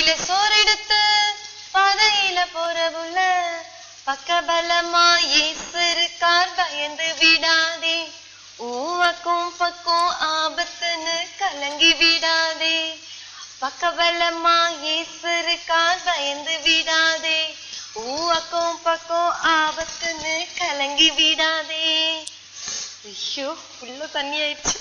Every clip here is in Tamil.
கையில சோறெடுத்து பாதையில போறவுள்ள பக்கபலமா இயேசு இருக்கார் பயந்து விடாதே ஊவக்கும் பக்கம் ஆபத்துன்னு கலங்கி விடாதே பக்கபலமா இயேசு இருக்கார் பயந்து விடாதே ஊவக்கும் பக்கம் ஆபத்துன்னு கலங்கி விடாதே ஐயோ உள்ள தண்ணி ஆயிடுச்சு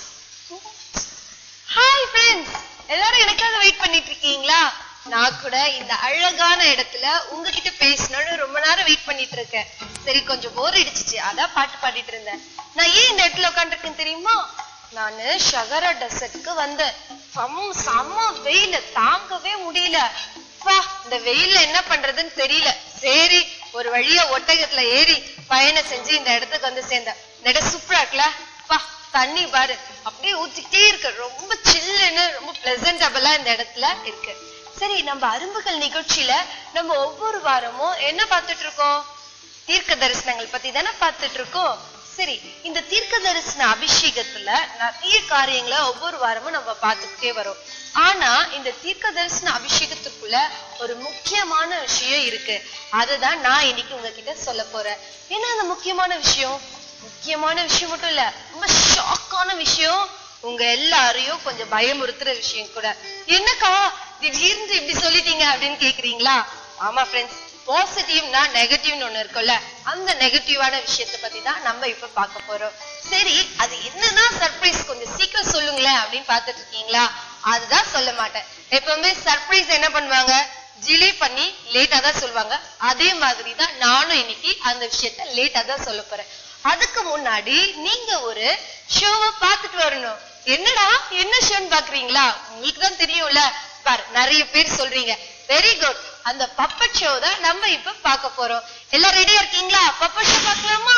ஹாய் ஃப்ரெண்ட்ஸ் எல்லாரும் எனக்காக வெயிட் பண்ணிட்டு இருக்கீங்களா நான் கூட இந்த அழகான இடத்துல உங்ககிட்ட பேசணும்னு ரொம்ப நேரம் வெயிட் பண்ணிட்டு இருக்கேன் சரி கொஞ்சம் போர் அடிச்சிச்சு அதான் பாட்டு பாடிட்டு இருந்தேன் நான் ஏன் இந்த இடத்துல உட்காந்துருக்கேன் தெரியுமா நானு ஷகரா டெசர்ட்க்கு வந்தேன் செம்ம செம்ம வெயில தாங்கவே முடியல அப்பா இந்த வெயில்ல என்ன பண்றதுன்னு தெரியல சரி ஒரு வழியா ஒட்டகத்துல ஏறி பயணம் செஞ்சு இந்த இடத்துக்கு வந்து சேர்ந்தேன் இந்த இடம் சூப்பரா இருக்குல்ல அப்பா தண்ணி பாரு அப்படியே ஊத்திக்கிட்டே இருக்கு ரொம்ப சில்லுன்னு ரொம்ப பிளசன்டபிளா இந்த இடத்துல இருக்கு சரி நம்ம அரும்புகள் நிகழ்ச்சியில நம்ம ஒவ்வொரு வாரமும் என்ன பார்த்துட்டு இருக்கோம் தீர்க்க தரிசனங்கள் பத்தி தானே பார்த்துட்டு இருக்கோம் சரி இந்த தீர்க்க தரிசன அபிஷேகத்துல நிறைய காரியங்களை ஒவ்வொரு வாரமும் நம்ம பார்த்துக்கிட்டே வரோம் ஆனா இந்த தீர்க்க தரிசன அபிஷேகத்துக்குள்ள ஒரு முக்கியமான விஷயம் இருக்கு அதுதான் நான் இன்னைக்கு உங்ககிட்ட சொல்ல போறேன் என்ன அந்த முக்கியமான விஷயம் முக்கியமான விஷயம் மட்டும் இல்ல ரொம்ப ஷாக்கான விஷயம் உங்க எல்லாரையும் கொஞ்சம் பயமுறுத்துற விஷயம் கூட என்னக்கா திடீர்னு இப்படி சொல்லிட்டீங்க அப்படின்னு கேக்குறீங்களா ஆமா ஃப்ரெண்ட்ஸ் பாசிட்டிவ்னா நெகட்டிவ்னு ஒண்ணு இருக்கும்ல அந்த நெகட்டிவான விஷயத்தை பத்தி தான் நம்ம இப்ப பார்க்க போறோம் சரி அது என்னன்னா சர்ப்ரைஸ் கொஞ்சம் சீக்கிரம் சொல்லுங்களேன் அப்படின்னு பார்த்துட்டு இருக்கீங்களா அதுதான் சொல்ல மாட்டேன் எப்பவுமே சர்ப்ரைஸ் என்ன பண்ணுவாங்க டிலே பண்ணி லேட்டா தான் சொல்லுவாங்க அதே மாதிரி தான் நானும் இன்னைக்கு அந்த விஷயத்த லேட்டா தான் சொல்ல போறேன் அதுக்கு முன்னாடி நீங்க ஒரு ஷோவை பார்த்துட்டு வரணும் என்னடா என்ன ஷோன்னு பாக்குறீங்களா உங்களுக்கு தான் தெரியும்ல பார் நிறைய பேர் சொல்றீங்க வெரி குட் அந்த பப்பட் ஷோ தான் நம்ம இப்ப பார்க்க போறோம் எல்லாம் ரெடியா இருக்கீங்களா பப்பட் ஷோ பார்க்கலாமா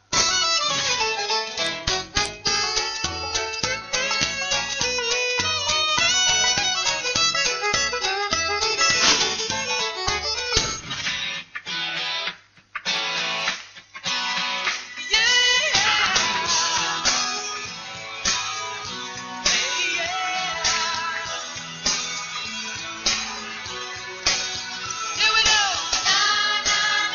Here we go.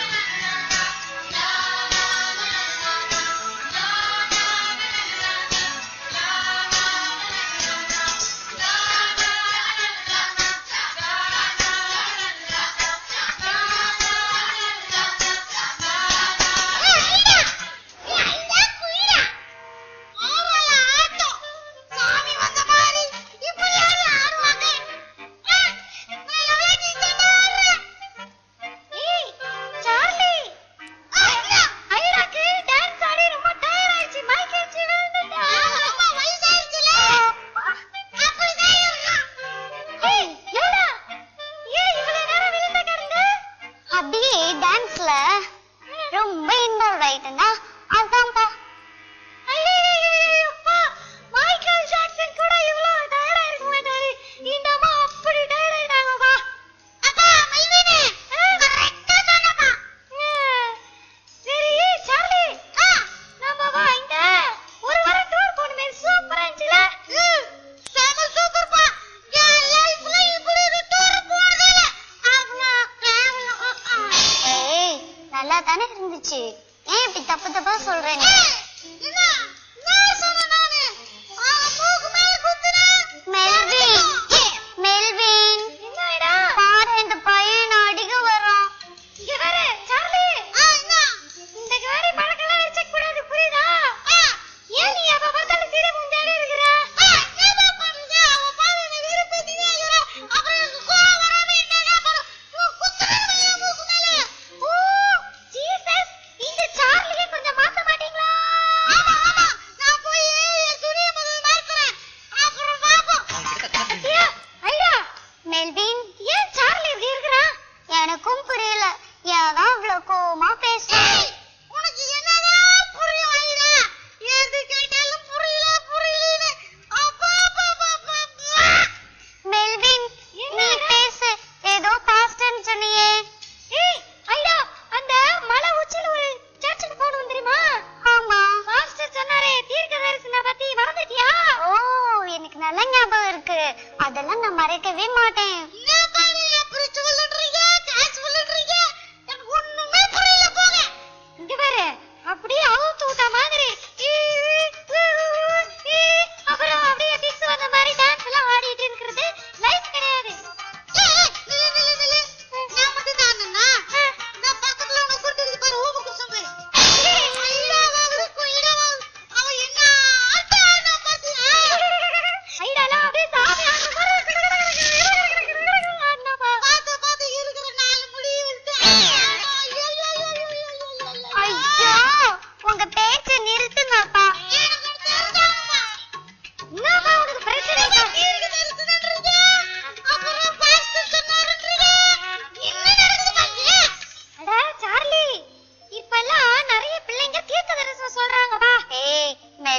அப்படியே டான்ஸ்ல ரொம்ப இன்வால்வ் ஆயிட்டேன்னா அதான்ப்பா மைக்கேல் ஜாக்சன் கூட இவ்வளவு டயர்டா இருக்க மாட்டாரு இந்த அம்மா அப்படி டயர்ட் ஆயிட்டாங்கப்பா அப்பா மைவினே கரெக்ட்டா சொன்னப்பா சரி சார்லி நம்ம வா இங்க ஒரு வாரம் டூர் போணுமே சூப்பரா இருந்துச்சுல செம சூப்பர்ப்பா என் லைஃப்ல இப்படி ஒரு டூர் போனதில்ல ஏய் நல்லா தானே இருந்துச்சு ஏன் இப்படி தப்பு தப்பா சொல்ற நீ மெல்வின் மெல்வின் பாரு இந்த பையன் அடிக்க வரான் இங்க பாரு சார்லி இந்த காரி பழக்கெல்லாம் வச்சுக்க கூடாது புரியுதா ஏன் நீ அப்ப பார்த்தாலும் சிரிப்பு முந்தாடி இருக்கிற அப்புறம் எனக்கு கோவம் வராம என்னடா பண்ணும்? உன் குத்துறது இல்லையா மூக்கு மேல? ஓ, ஜீசஸ், இந்த சார்லியை கொஞ்சம் மாத்த மாட்டீங்களா? நான் போய் என் துணியை முதல்ல மாத்துறேன். அப்புறம் பார்ப்போம்.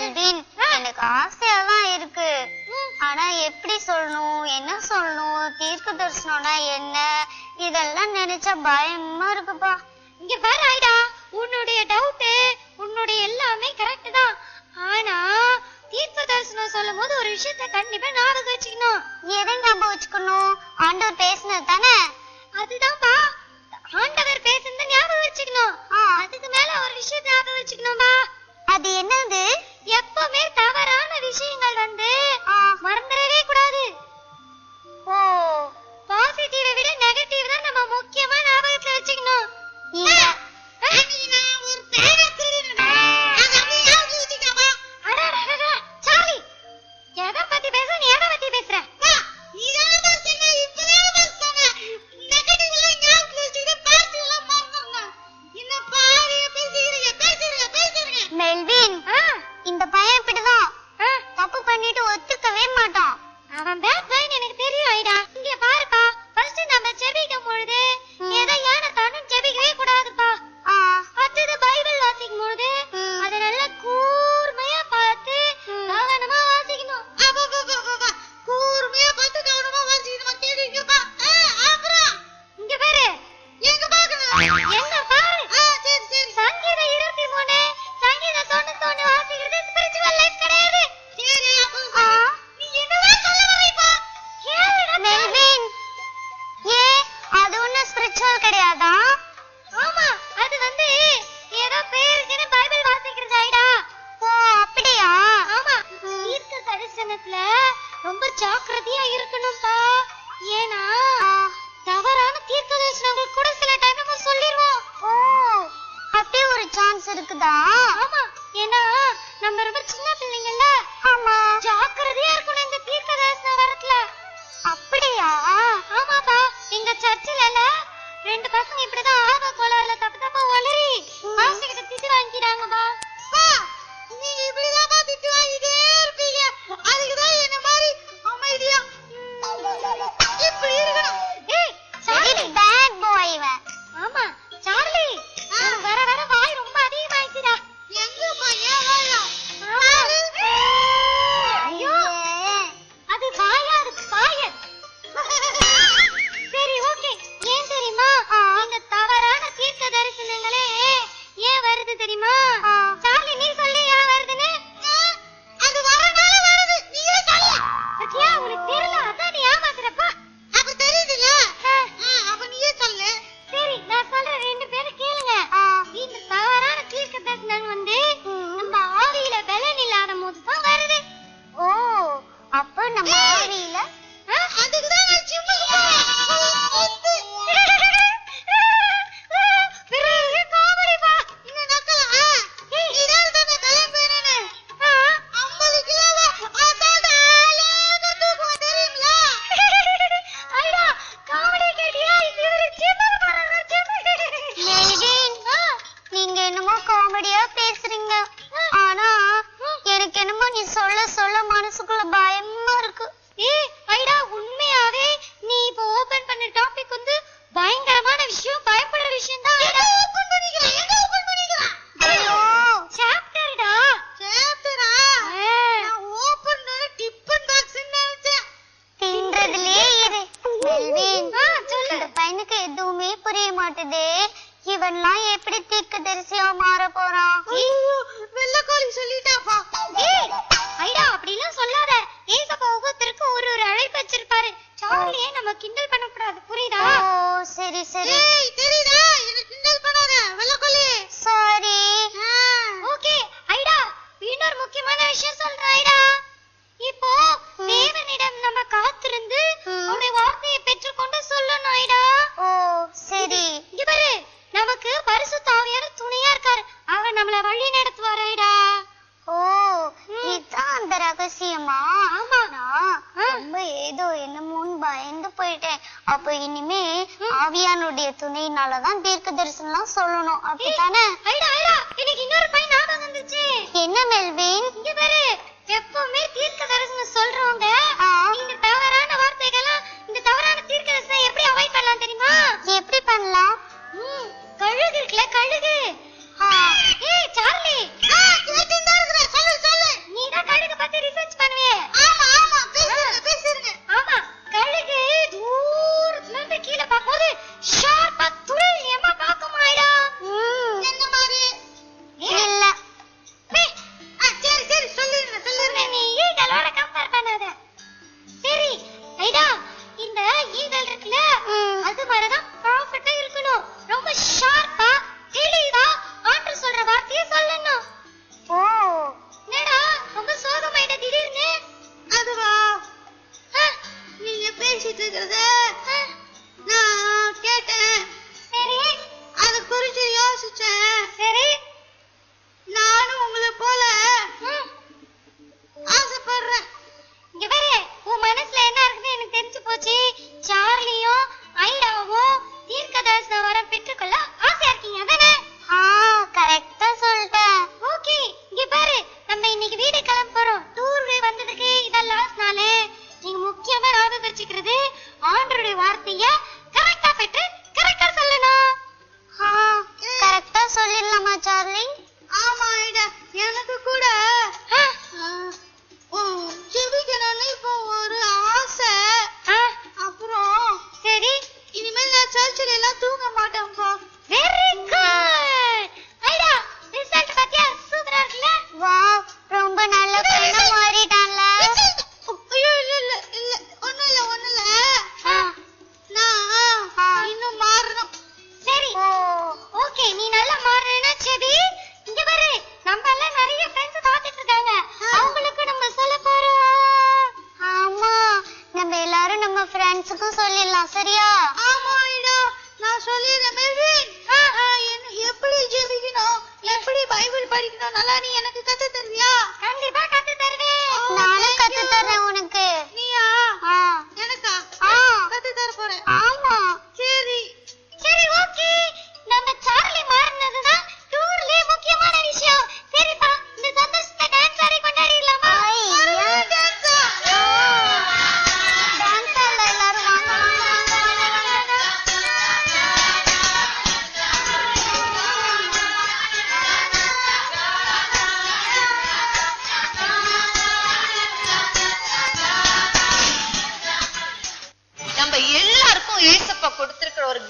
மெல்வின் எனக்கு ஆசையா தான் இருக்கு ஆனா எப்படி சொல்லணும் என்ன சொல்லணும் தீர்க்க தரிசனம்னா என்ன இதெல்லாம் நினைச்சா பயமா இருக்குப்பா இங்க பாரு ஐடா உன்னுடைய டவுட் உன்னுடைய எல்லாமே கரெக்ட் தான் ஆனா தீர்க்க தரிசனம் சொல்லும் போது ஒரு விஷயத்த கண்டிப்பா ஞாபகம் வச்சுக்கணும் எதை ஞாபகம் வச்சுக்கணும் ஆண்டவர் பேசுனது தானே அதுதான்ப்பா ஆண்டவர் பேசுனத ஞாபகம் வச்சுக்கணும் அதுக்கு மேல ஒரு விஷயத்த ஞாபகம் வச்சுக்கணும்பா அது என்னது எப்பவுமே தவறான விஷயங்கள் வந்து ஆ. மறந்துடவே கூடாது ஓ பாசிட்டிவை விட நெகட்டிவ் தான் நம்ம முக்கியமா ஞாபகத்துல வச்சுக்கணும் இந்த அடடடடா, சார்லி எதை பத்தி பேச நீ எதை பத்தி பேசுற மெல்வின் ஆ, இந்த பையன் இப்படிதான் ஆ, தப்பு பண்ணிட்டு ஒத்துக்கவே மாட்டான் அவன் பேட் பாய்னு எனக்கு தெரியும் ஐடா இங்க பாருப்பா ஃபர்ஸ்ட் நம்ம ஜெபிக்கும் பொழுது ம். எதை ஏனத்தானும் ஜெபிக்கவே கூடாதுப்பா ஆ அடுத்தது பைபிள் வாசிக்கும் பொழுது ம். அதை நல்லா கூர்மையா பார்த்து ம். கவனமா வாசிக்கணும் கூர்மையா பார்த்து கவனமா வாசிக்கணுமா கேட்டீங்கப்பா அப்புறம் இங்க பாரு எங்க பாக்கணும் என்ன பாரு சரி சரி சங்கீதம் இருபத்தி மூணு சங்கீதம் தொண்ணூத்தொன்னு வாசிக்கிறது ஸ்பிரிச்சுவல் லைஃப் கிடையாது சரி ஆ, நீ என்னதான் சொல்ல வர்றீப்பா கேளுடா மெல்வின் ஏ அது ஒண்ணும் ஸ்பிரிச்சுவல் கிடையாதா ஆமா அது வந்து ஏதோ பேருக்குன்னு பைபிள் வாசிக்கிறது ஐடா ஓ அப்படியா ஆமா ம். தீர்க்க தரிசனத்துல ரொம்ப ஜாக்கிரதையா இருக்கணும்பா ஏன்னா ஆ, தவறான தீர்க்க தரிசனங்கள் கூட சில டைம் நம்ம சொல்லிடுவோம் ஓ அப்படியே ஒரு சான்ஸ் இருக்குதா ஆமா ஏன்னா நம்ம ரொம்ப சின்ன பிள்ளைங்கல்ல ஆமா ஜாக்கிரதையா இருக்கணும் இந்த தீர்க்க தரிசன வரத்துல அப்படியா ஆமாப்பா எங்க சர்ச்சில் ரெண்டு பசங்க இப்படிதான் ஆர்வ கோளாறுல தப்பு தப்பா ஒளறி ம். பாஸ்டர் திட்டு வாங்கிக்கிறாங்கப்பா நீங்க இப்படிதான் திட்டு வாங்கிட்டே இருப்பீங்க அதுக்குதான் என்ன மாதிரி அமைதியா இப்படி இருக்கணும் ஏய் சார்லி பேட் பாய் இவன் ஆமா சார்லி உனக்கு வர வர வாய் ரொம்ப அதிகமாயிடுச்சுடா எங்க பையன் வாயா ஆமா. ஐயோ அது வாயா அது பாயர் சரி ஓகே ஏன் தெரியுமா இந்த தவறான தீர்க்க தரிசனங்களே ஏன் வருது தெரியுமா ஆ. சார்லி நீ சொல்லி ஏன் வருதுன்னு அது வரனால வருது நீயே சொல்லு பத்தியா உனக்கு தெரியல அதான் நீ ஏமாத்துறப்பா அப்ப தெரியுதுல அப்ப நீயே சொல்லு சரி நான் சொல்றேன் ரெண்டு பேரும் கேளுங்க ஆ. இந்த தவறான தீர்க்க தரிசனம் வந்து ம். நம்ம ஆவியில பலன் இல்லாத போது தான் வருது ஓ அப்ப நம்ம ஆவியில ஆ? அதுக்குதான் நான் ஜிம்முக்கு பெரிய காமெடிப்பா. இன்னும் நக்கலா இதான் தானே கல்யாணம் பண்ணனே ஆ? ஐம்பது கிலோவா அதோட அழகா தூக்குவேன் தெரியுங்களா ஐயா, காமெடி கேட்டியா? இது ஒரு ஜிம்முக்கு போறாங்க, ஜிம்முக்கு. மெல்வின் நீங்க என்னமோ காமெடியா பேசுறீங்க ஆனா எனக்கு என்னமோ நீ சொல்ல சொல்ல மனசுக்குள்ள பயமா இருக்கு ஏய், ஐடா, உண்மையாவே நீ இப்போ open பண்ண topic வந்து பயங்கரமான விஷயம் பயப்படுற விஷயம் தான் ஓபன் பண்ணிக்கலாம் எங்க ஓபன் பண்ணிக்கலாம் ஐயோ சாப்டர்டா சாப்டரா நான் ஓபன் டிப்பன் பாக்ஸ் நினைச்சேன் தின்றதுலயே இரு மெல்வின் ஆ, சொல்லு. இந்த பையனுக்கு எதுவுமே புரிய மாட்டுதே இவன்லாம் எப்படி தீர்க்க தரிசியா மாற போறான் வெள்ளக்கோழி சொல்லிட்டாப்பா ஏய், ஐடா அப்படிலாம் சொல்லாத ஏசப்பா ஒவ்வொருத்தருக்கு ஒரு ஒரு அழைப்பு வச்சிருப்பாரு சார்லியே நம்ம கிண்டல் பண்ணக்கூடாது புரியுதா ஓ சரி சரி ஏய், தெரியுதா என்ன கிண்டல் பண்ணாத வெள்ளக்கோழி சாரி ஓகே ஐடா இன்னொரு முக்கியமான விஷயம் சொல்றேன் ஐடா இப்போ ம். தேவனிடம் நம்ம காத்திருந்து ம். அவருடைய வார்த்தையை பெற்றுக்கொண்டு சொல்லணும் ஐடா ஓ சரி இங்க பாரு நமக்கு பரிசுத்த ஆவியான துணையா இருக்காரு அவர் நம்மள வழி நடத்துவார் ஐடா ஓ ம். இதான் அந்த ரகசியமா ஆமா. நான் ஆ. ரொம்ப ஏதோ என்னமோன்னு பயந்து போயிட்டேன் அப்ப இனிமே ஆவியானுடைய துணையினாலதான் தீர்க்க தரிசனம் சொல்லணும் அப்படித்தானே ஐடா ஐடா எனக்கு இன்னொரு பையன் ஞாபகம் வந்துச்சு என்ன மெல்வின் இங்க பாரு எப்பவுமே தீர்க்க தரிசனம் சொல்றவங்க ஆ. இந்த தவறான வார்த்தைகள்லாம் இந்த தவறான தீர்க்க தரிசனம் எப்படி அவாய்ட் பண்ணலாம் தெரியுமா எப்படி பண்ணலாம் ம், கழுகு இருக்குல்ல கழுகு ஆ. ஏய் சார்லி சொல்லு சொல்லு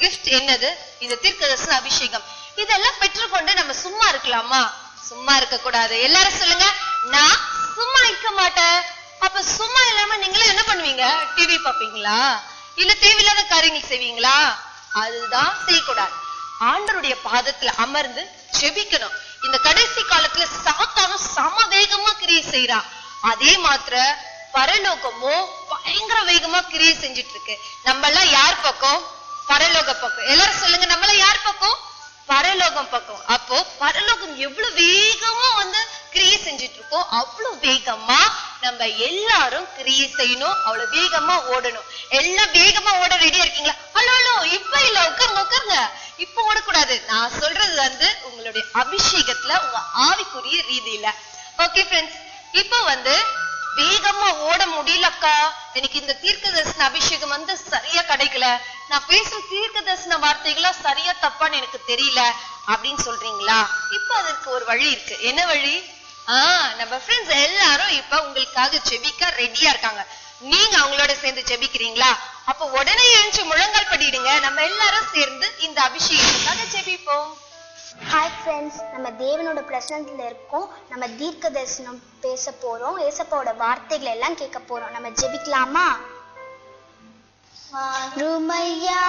gift என்னது இந்த தீர்க்கதரிசன அபிஷேகம் இதெல்லாம் பெற்றுக்கொண்டு நம்ம சும்மா இருக்கலாமா சும்மா இருக்க கூடாது எல்லாரும் சொல்லுங்க நான் சும்மா இருக்க மாட்டேன் அப்ப சும்மா இல்லாம நீங்களும் என்ன பண்ணுவீங்க டிவி பாப்பீங்களா இல்ல தேவையில்லாத காரியங்கள் செய்வீங்களா அதுதான் செய்யக்கூடாது ஆண்டருடைய பாதத்துல அமர்ந்து ஜெபிக்கணும் இந்த கடைசி காலத்துல சாத்தானும் சம வேகமா கிரியை செய்யறான் அதே மாத்திர பரலோகமும் பயங்கர வேகமா கிரியை செஞ்சுட்டு இருக்கு நம்ம எல்லாம் யார் பக்கம் பரலோக பக்கம் எல்லாரும் சொல்லுங்க நம்ம எல்லாம் யார் பக்கம் பரலோகம் பக்கம் அப்போ பரலோகம் எவ்வளவு வேகமா வந்து கிரியை செஞ்சுட்டு இருக்கோம் அவ்வளவு வேகமா நம்ம எல்லாரும் கிரியை செய்யணும் அவ்வளவு வேகமா ஓடணும் எல்லாம் வேகமா ஓட ரெடியா இருக்கீங்களா ஹலோ ஹலோ இப்ப இல்ல உட்காருங்க உட்காருங்க இப்ப ஓடக்கூடாது நான் சொல்றது வந்து உங்களுடைய அபிஷேகத்துல உங்க ஆவிக்குரிய ரீதியில ஓகே ஃப்ரெண்ட்ஸ் இப்போ வந்து வேகமா ஓட முடியலக்கா எனக்கு இந்த தீர்க்க தரிசன அபிஷேகம் வந்து சரியா கிடைக்கல நான் பேசுற தீர்க்க தரிசன வார்த்தைகளா சரியா தப்பான்னு எனக்கு தெரியல அப்படின்னு சொல்றீங்களா இப்ப அதற்கு ஒரு வழி இருக்கு என்ன வழி ஆஹ் நம்ம ஃப்ரெண்ட்ஸ் எல்லாரும் இப்ப உங்களுக்காக ஜெபிக்க ரெடியா இருக்காங்க நீங்க அவங்களோட சேர்ந்து ஜெபிக்கிறீங்களா அப்ப உடனே எழுந்து முழங்கால் படிடுங்க நம்ம எல்லாரும் சேர்ந்து இந்த அபிஷேகத்துக்காக ஜெபிப்போம் ஹாய் ஃப்ரெண்ட்ஸ் நம்ம தேவனோட பிரசனத்துல இருக்கோம் நம்ம தீர்க்க தரிசனம் பேச போறோம் ஏசப்பாவோட வார்த்தைகள் எல்லாம் கேட்க போறோம் நம்ம ஜெபிக்கலாமா ருமையா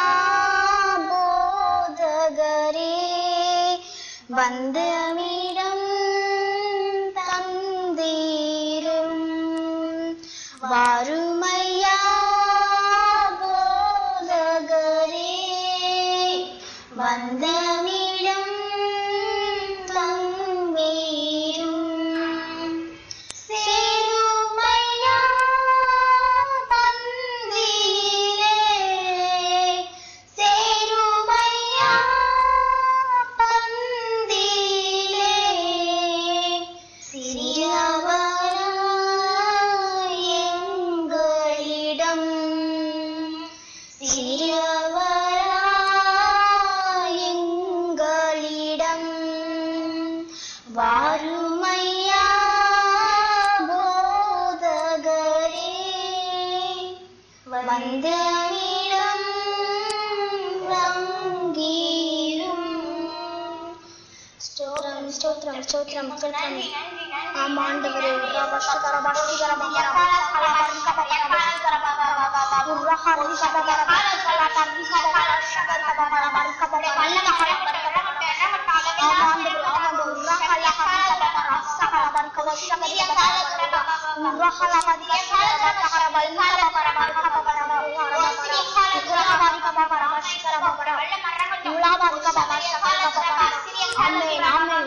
போதகரே வந்து அமிடம் தந்தீரும் வாருமையா போதகரே வந்தமிடம் தம்மீரும் சேருமையா தந்தீரே சேருமையா தந்தீரே சிறியவராய் எங்களிடம் சிறியவராய் எங்களிடம் வாருமையா போதகரே வந்தனிடம் வங்கீரும் ஸ்தோத்திரம் ஸ்தோத்திரம் ஸ்தோத்திரம் ஸ்தோத்திரம் ஆமாண்டவரே உர்ராபஷ்டகர பஷ்டிகர பகர ஆமென் ஆமென்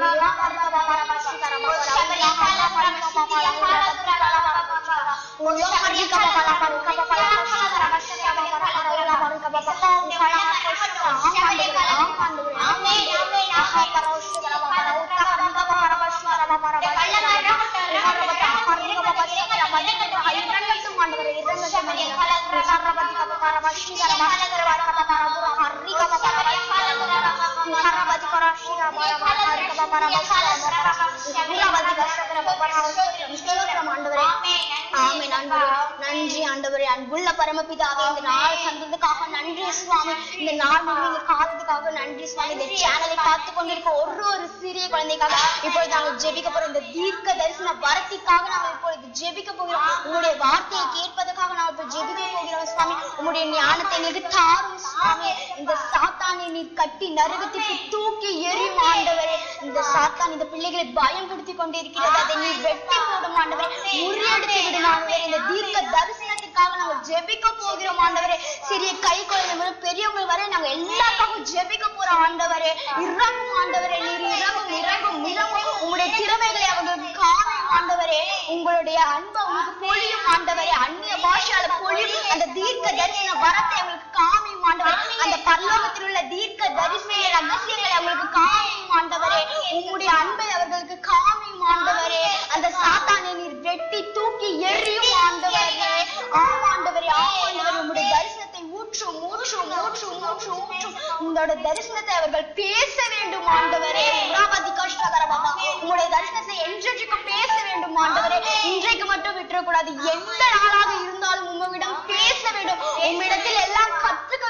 ஆமென் ஆண்டவரே நன்றி ஆண்டவரே அன்புள்ள பரமபிதாவே இந்த நாள் சந்ததுக்காக நன்றி சுவாமி இந்த நாள் நீங்க காத்ததுக்காக நன்றி சுவாமி இந்த சேனலை பார்த்து கொண்டிருக்க ஒரு ஒரு சிறிய குழந்தைக்காக இப்பொழுது நாங்கள் ஜெபிக்க போறோம் இந்த தீர்க்க தரிசன வரத்திற்காக நாங்கள் இப்பொழுது ஜெபிக்க போகிறோம் உங்களுடைய வார்த்தையை கேட்பதற்காக நாங்கள் இப்ப ஜெபிக்க போகிறோம் சுவாமி உங்களுடைய ஞானத்தை எங்களுக்கு தாரும் சுவாமி இந்த சாத்தானை நீர் கட்டி நரகத்திற்கு தூக்கி எறியும் ஆண்டவரே இந்த சாத்தான் இந்த பிள்ளைகளை பயன்படுத்தி கொண்டிருக்கிறது அதை நீர் வெட்டி போடும் ஆண்டவரே முறியடித்து விடும் ஆண்டவரே இந்த தீர்க்க தரிசனத்திற்காக நாங்கள் ஜெபிக்க போகிறோம் ஆண்டவரே சிறிய கை குழந்தை முதல் பெரியவங்க வரை நாங்க எல்லாருக்காகவும் ஜெபிக்க போறோம் ஆண்டவரே இறங்கும் ஆண்டவரே நீர் இறங்கும் இறங்கும் இறங்கும் உங்களுடைய திறமைகளை அவங்களுக்கு காணும் ஆண்டவரே உங்களுடைய அன்பை உங்களுக்கு பொழியும் ஆண்டவரே அந்நிய பாஷையால பொழியும் அந்த தீர்க்க தரிசன வரத்தை அவங்களுக்கு காமியும் ஆண்டவரே அந்த பரலோகத்தில் உள்ள தீர்க்க தரிசன ரகசியங்களை அவங்களுக்கு காமியும் ஆண்டவரே உங்களுடைய அன்பை அவர்களுக்கு காமியும் ஆண்டவரே அந்த சாத்தானை நீர் வெட்டி தூக்கி எறியும் ஆண்டவரே ஆம் ஆண்டவரே ஆம் ஆண்டவரே உங்களுடைய தரிசனத்தை ஊற்றும் ஊற்றும் ஊற்றும் ஊற்றும் ஊற்றும் உங்களோட தரிசனத்தை அவர்கள் பேச வேண்டும் ஆண்டவரே உராபதி கஷ்டகர பாபா உங்களுடைய தரிசனத்தை என்றைக்கும் பேச வேண்டும் ஆண்டவரே இன்றைக்கு மட்டும் விட்டுறக்கூடாது எந்த நாளாக இருந்தாலும் உம்மிடம் பேச வேண்டும் உம்மிடத்தில் எல்லாம் கற்றுக்க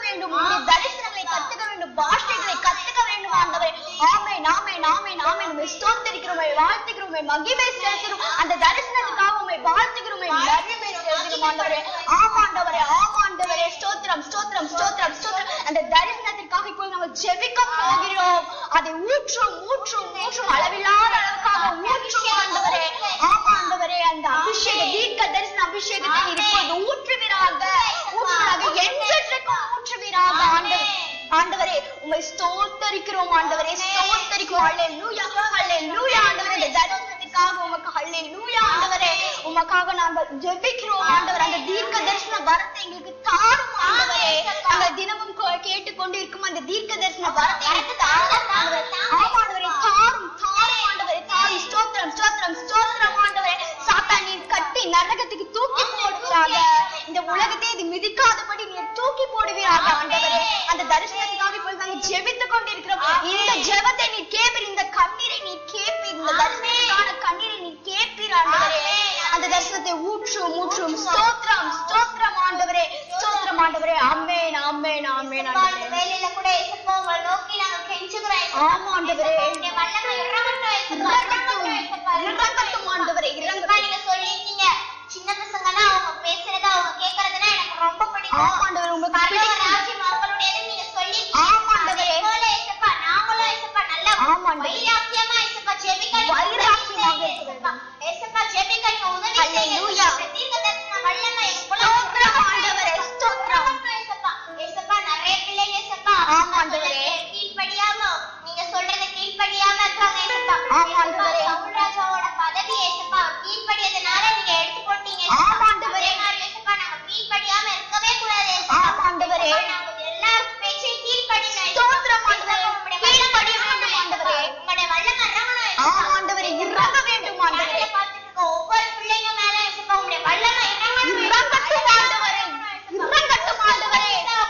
வேண்டும் உங்களுடைய தரிசனங்களை கத்துக்க வேண்டும் பாஷைகளை கத்துக்க வேண்டும் ஆண்டவரே ஆமே நாமே நாமே நாமே உண்மை ஸ்தோத்தரிக்கிறோம் உம்மை வாழ்த்துகிறோம் உம்மை மகிமை செலுத்துகிறோம் அந்த தரிசனத்துக்காக உண்மை வாழ்த்துகிறோம் உம்மை மகிமை செலுத்துகிறோம் ஆண்டவரே ஆமாண்டவரே ஆமாண்டவரே ஸ்தோத்திரம் ஸ்தோத்திரம் ஸ்தோத்திரம் ஸ்தோத்திரம் அந்த தரிசனத்திற்காக இப்போது நாங்கள் ஜெபிக்க போகிறோம் அதை ஊற்றும் ஊற்றும் ஊற்றும் அளவில்லாத அளவுக்காக ஊற்றும் ஆண்டவரே ஆமா ஆண்டவரே அந்த அபிஷேக தீர்க்க தரிசன அபிஷேகத்தை நீர் இப்போது ஊற்றுவீராக ஊற்றுவீராக என்றென்றைக்கும் ஊற்றுவீராக ஆண்டவர் ஆண்டவரே உம்மை ஸ்தோத்தரிக்கிறோம் ஆண்டவரே ஸ்தோத்தரிக்கிறோம் ஹalleluya ஹalleluya ஆண்டவரே இந்த தரிசனத்திற்காக உமக்கு ஹalleluya ஆண்டவரே உமக்காக நாங்கள் ஜெபிக்கிறோம் ஆண்டவர் அந்த தீர்க்க தரிசன வரத்தை எங்களுக்கு தாரும் ஆண்டவரே நாங்கள் தினமும் கோ- கேட்டுக்கொண்டு இருக்கும் அந்த தீர்க்க தரிசன வரத்தை எனக்கு தாரும் ஆண்டவரே ஆமா ஆண்டவரே தாரும் தாரும் ஆண்டவரே தாரும் ஸ்தோத்திரம் ஸ்தோத்திரம் ஸ்தோத்திரம் ஆண்டவரே சாத்தான் நீர் கட்டி நரகத்துக்கு தூக்கி போடுவீராக இந்த உலகத்தை இது மிதிக்காதபடி நீர் தூக்கி போடுவீராக ஆண்டவரே அந்த தரிசனத்துக்காக இப்பொழுது நாங்கள் ஜெபித்துக் கொண்டிருக்கிறோம் இந்த ஜெபத்தை நீ கேட்பீர் இந்த கண்ணீரை நீ கேட்பீர் இந்த தரிசனத்துக்கான கண்ணீரை நீ கேட்பீர் ஆண்டவரே அந்த தரிசனத்தை ஊற்றும் ஊற்றும் ஸ்தோத்திரம் ஸ்தோத்திரம் ஆண்டவரே ஸ்தோத்திரம் ஆண்டவரே ஆமென் ஆமென் ஆமென் ஆண்டவரே வேலையில கூட இயேசுப்பா உங்களை நோக்கி நாங்க கெஞ்சுகிறோம் இயேசுப்பா. ஆமா ஆண்டவரே உங்களுடைய வல்லமை இறங்கட்டும் இயேசுப்பா. இறங்கட்டும் இயேசுப்பா. இறங்கட்டும் ஆண்டவரே இயேசுப்பா, இறங்கட்டும் நீங்க சொல்லியிருக்கீங்க சின்ன பசங்கன்னா அவங்க பேசுறத அவங்க கேட்கறதுன்னா எனக்கு ரொம்ப பிடிக்கும் ஆமா ஆண்டவரே உங்களுக்கு பரலோக பிடிக்கும் ராஜ்யம் அவங்களுடையதுன்னு நீங்க சொல்லியிருக்கீங்க. ஆமா ஆண்டவரே. அதே போல இயேசுப்பா, நாங்களும் இயேசுப்பா நல்லா ஆமா ஆண்டவரே. வைராக்கியமா இயேசுப்பா ஜெபிக்க நீங்க உதவி வைராக்கியமாக செய்யுங்க இருக்க இயேசுப்பா. இயேசுப்பா, ஜெபிக்க நீங்க உதவி செய்யுங்க அல்லேலூயா. இயேசுப்பா. தீர்க்கதரிசன வல்லமை எங்களுக்குள்ள ஸ்தோத்திரம் ஆண்டவரே, ஸ்தோத்திரம். இயேசுப்பா. இயேசுப்பா, நிறைய பிள்ளைங்க இயேசுப்பா, ஆமா ஆண்டவரே. கீழ்ப்படியாம நீங்க சொல்றதை கீழ்ப்படியாம இருக்காங்க இயேசுப்பா. ஆமா இயேசுப்பா, ஆண்டவரே. சவுல் ராஜாவோட பதவி இயேசுப்பா, கீழ்ப்படியதுனால நீங்க எடுத்து போட்டீங்க இயேசுப்பா. ஆமா ஆண்டவரே. அதே மாதிரி இயேசுப்பா, நாங்க கீழ்ப்படியாம இருக்கவே கூடாது இயேசுப்பா. ஆமா ஆண்டவரே. இயேசுப்பா, நாங்க எல்லார் பேச்சையும் கீழ்ப்படியணும் இயேசுப்பா. ஸ்தோத்திரம் ஆண்டவரே. இயேசுப்பா, உம்முடைய கீழ்ப்படிய வல்லமை வேண்டும் ஆண்டவரே. உம்முடைய வல்லமை இறங்கணும் இயேசுப்பா. ஆமா ஆண்டவரே இறங்க வேண்டும் ஆண்டவரே கண்ணுல பார்த்துட்டு இருக்க ஒவ்வொரு பிள்ளைங்க மேல இயேசுப்பா, உம்முடைய வல்லமை இறங்கணும் இறங்கட்டும் ஆண்டவரே இறங்கட்டும் ஆண்டவரே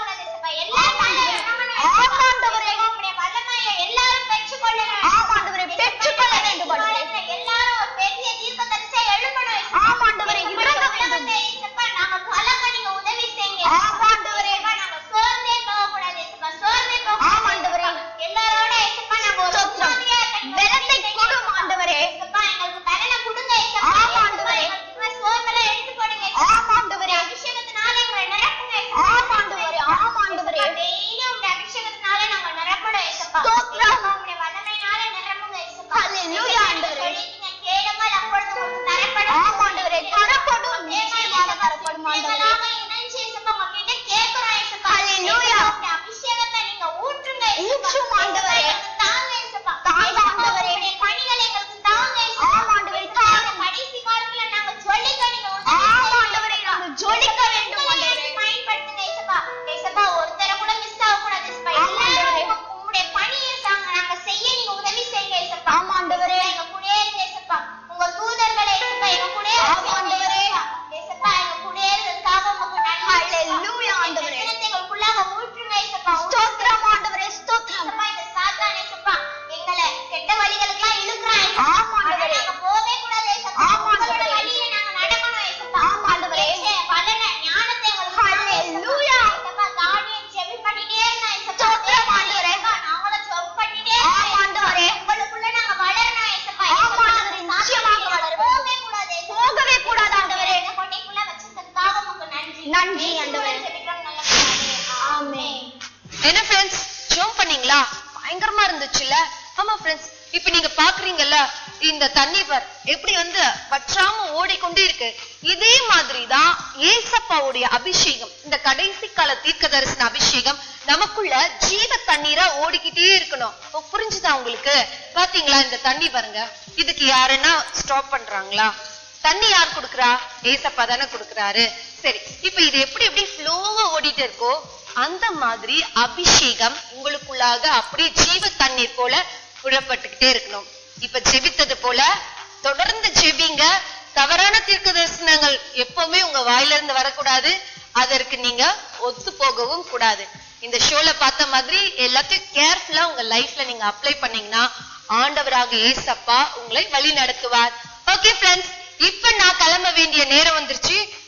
ஆமா ஆண்டவரே ஆமா ஆண்டவரே பெற்றுக்கொள்ள வேண்டும் ஆண்டவரே ஆமா ஆண்டவரே இறங்க வேண்டும் ஆமா ஆண்டவரே ஆமா ஆண்டவரே ஸ்தோத்திரம் பலத்தை கொடும் ஆண்டவரே ஆமா ஆண்டவரே ஆமா ஆண்டவரே அபிஷேகத்தினால எங்களை நிரப்புங்க ஆமா ஆண்டவரே ஆமா ஆண்டவரே டெய்லியும் உங்க அபிஷேகத்தினால நாங்க நிரப்பணும் இயேசுப்பா. ஸ்தோத்திரம். இயேசுப்பா, உம்முடைய வல்லமையினால நிரப்புங்க இயேசுப்பா. ஹல்லேலூயா, ஆண்டவரே. சொல்லிட்டீங்க, கேளுங்கள், அப்பொழுது உங்களுக்கு தரப்படும். ஆமா ஆண்டவரே தரப்படும் நிச்சயமாக தரப்படும் ஆண்டவரே நீங்களாக இணைஞ்சு இயேசுப்பா, உங்ககிட்ட கேட்கிறோம் இயேசுப்பா. ஹல்லேலூயா. இயேசுப்பா, உம்முடைய அபிஷேகத்தை நீங்க ஊற்றுங்க இயேசுப்பா. ஊற்றும் ஆண்டவரே. எங்களுக்கு தாங்க இயேசுப்பா. தாங்க இயேசுப்பா, ஆண்டவரே. உம்முடைய கனிகளை எங்களுக்கு தாங்க இயேசுப்பா. ஆமா ஆண்டவரே, இயேசுப்பா, தாங்க. இந்த கடைசி காலத்துல நாங்க சொல்லிக்க நீங்க உதவி ஆமா செய்யுங்க. ஆண்டவரே நாங்கள் ஜொலிக்க வேண்டும் ஆண்டவரே பயன்படுத்துங்க இயேசுப்பா. இயேசுப்பா, ஒருத்தரை கூட miss ஆகக்கூடாது இயேசுப்பா. ஆமா எல்லாரும் ஆண்டவரே. உங்க- உங்களுடைய பணியை நாங்க- நாங்க செய்ய நீங்க உதவி செய்யுங்க இயேசுப்பா. ஆமா ஆண்டவரே எங்க கூடயே இருங்க இயேசுப்பா. உங்க தூதர்களை இயேசுப்பா, எங்க கூடயே ஆமா வச்சுக்கோங்க ஆண்டவரே. இயேசுப்பா. இயேசுப்பா, எங்க கூடயே இருந்ததுக்காக உமக்கு நன்றி இயேசுப்பா. ஹல்லேலூயா ஆண்டவரே. இந்த தினத்தை எங்களுக்குள்ளாக ஊற்றுங்க இயேசுப்பா. ஸ்தோத்திரம் ஆண்டவரே ஸ்தோத்திரம் இயேசுப்பா, இந்த சாத்தான் இயேசுப்பா, எங்களை கெட்ட வழிகளுக்கெல்லாம் இழுக்கிறான் இயேசுப்பா. ஆமா ஆண்டவரே. ஆனா நாங்க போகவே கூடாது இயேசுப்பா. ஆமா உங்களோட ஆண்டவரே. வழியில நாங்க நடக்கணும் இயேசுப்பா. ஆமா ஆண்டவரே. பேச்சை, பலனை, ஞானத்தை எங்களுக்கு தாங்க இயேசுப்பா. ஹல்லேலூயா. இயேசுப்பா, தானியம் ஜெபம் பண்ணிட்டே இருந்தா இயேசுப்பா. ஸ்தோத்திரம் ஆண்டவரே. இயேசுப்பா, நாங்களும் ஜெபம் பண்ணிட்டே இருந்தோம் ஆமா ஆண்டவரே. உங்களுக்குள்ள நாங்க வளரணும் இயேசுப்பா. ஆமா இயேசுப்பா, ஆண்டவரே, அந்த நிச்சயமாக சாத்தானை வளர போகவே கூடாது இயேசுப்பா. போகவே கூடாது ஆண்டவரே இந்த கொட்டைக்குள்ள வச்சிருக்கிறதுக்காக உமக்கு நன்றி. நன்றி இயேசுவின் ஆண்டவரே. ஜெபிக்கிறோம் நல்ல பிதாவே. ஆமென் என்ன ஃப்ரெண்ட்ஸ் ஜோம் பண்ணீங்களா பயங்கரமா இருந்துச்சுல்ல ஆமா ஃப்ரெண்ட்ஸ் இப்ப நீங்க பாக்குறீங்கல்ல இந்த தண்ணி பார் எப்படி வந்து வற்றாம ஓடிக்கொண்டே இருக்கு இதே மாதிரிதான் ஏசப்பாவுடைய அபிஷேகம் இந்த கடைசி கால தீர்க்க தரிசன அபிஷேகம் நமக்குள்ள ஜீவ தண்ணீரா ஓடிக்கிட்டே இருக்கணும் இப்போ புரிஞ்சுதா உங்களுக்கு பாத்தீங்களா இந்த தண்ணி பாருங்க இதுக்கு யாருன்னா ஸ்டாப் பண்றாங்களா தண்ணி யார் கொடுக்கறா ஏசப்பா தானே கொடுக்கறாரு சரி இப்ப இது எப்படி எப்படி ஃப்ளோவா ஓடிட்டு இருக்கோ அந்த மாதிரி அபிஷேகம் உங்களுக்குள்ளாக அப்படியே ஜீவ தண்ணீர் போல புழப்பட்டுக்கிட்டே இருக்கணும் இப்ப ஜெபித்தது போல தொடர்ந்து ஜெபிங்க தவறான தீர்க்க தரிசனங்கள் எப்பவுமே உங்க வாயில இருந்து வரக்கூடாது அதற்கு நீங்க ஒத்து போகவும் கூடாது இந்த ஷோல பார்த்த மாதிரி எல்லாத்தையும் கேர்ஃபுல்லா உங்க லைஃப்ல நீங்க அப்ளை பண்ணீங்கன்னா ஆண்டவராக ஏசப்பா உங்களை வழி நடத்துவார் ஓகே ஃப்ரெண்ட்ஸ் இப்ப நான் கிளம்ப வேண்டிய நேரம் வந்துருச்சு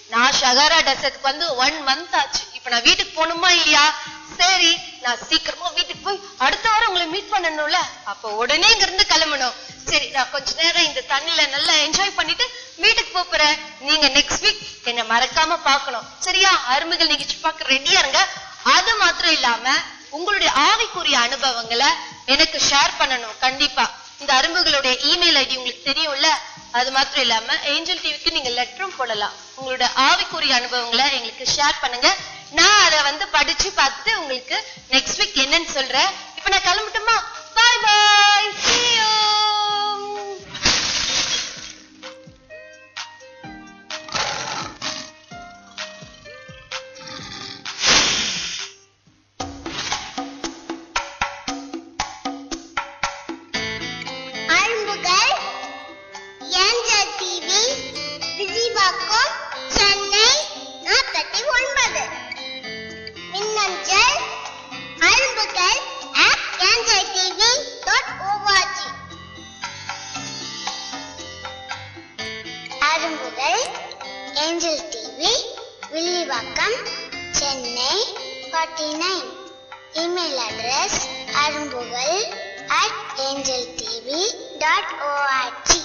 நான் ஷகாரா டெசர்ட்டுக்கு வந்து ஒன் மந்த் ஆச்சு இப்ப நான் வீட்டுக்கு போகணுமா இல்லையா சரி நான் சீக்கிரமா வீட்டுக்கு போய் அடுத்த வாரம் உங்களை மீட் பண்ணணும்ல அப்ப உடனே இங்க இருந்து கிளம்பணும் சரி நான் கொஞ்ச நேரம் இந்த தண்ணில நல்லா என்ஜாய் பண்ணிட்டு வீட்டுக்கு போப் போறேன் நீங்க நெக்ஸ்ட் வீக் என்ன மறக்காம பார்க்கணும் சரியா அருமைகள் நிகழ்ச்சி பார்க்க ரெடியா இருங்க அது மாத்திரம் இல்லாம உங்களுடைய ஆவிக்குரிய அனுபவங்களை எனக்கு ஷேர் பண்ணணும் கண்டிப்பா இந்த அரும்புகளுடைய இமெயில் ஐடி உங்களுக்கு தெரியும்ல அது மாத்திரம் இல்லாம ஏஞ்சல் டிவிக்கு நீங்க லெட்டரும் போடலாம் உங்களோட ஆவிக்குரிய அனுபவங்களை எங்களுக்கு ஷேர் பண்ணுங்க நான் அதை வந்து படிச்சு பார்த்துட்டு உங்களுக்கு நெக்ஸ்ட் வீக் என்னன்னு சொல்றேன் இப்ப நான் கிளம்பட்டுமா பாய் பாய் see you அரும்புகள் ஏஞ்சல் டிவி விஜயவாக்கம் சென்னை நாற்பத்தி ஒன்பது மின்னஞ்சல் அரும்புகள் at Angel TV dot ORG அரும்புகள் Angel TV Villivakkam Chennai forty nine email address அரும்புகள் at angeltv.org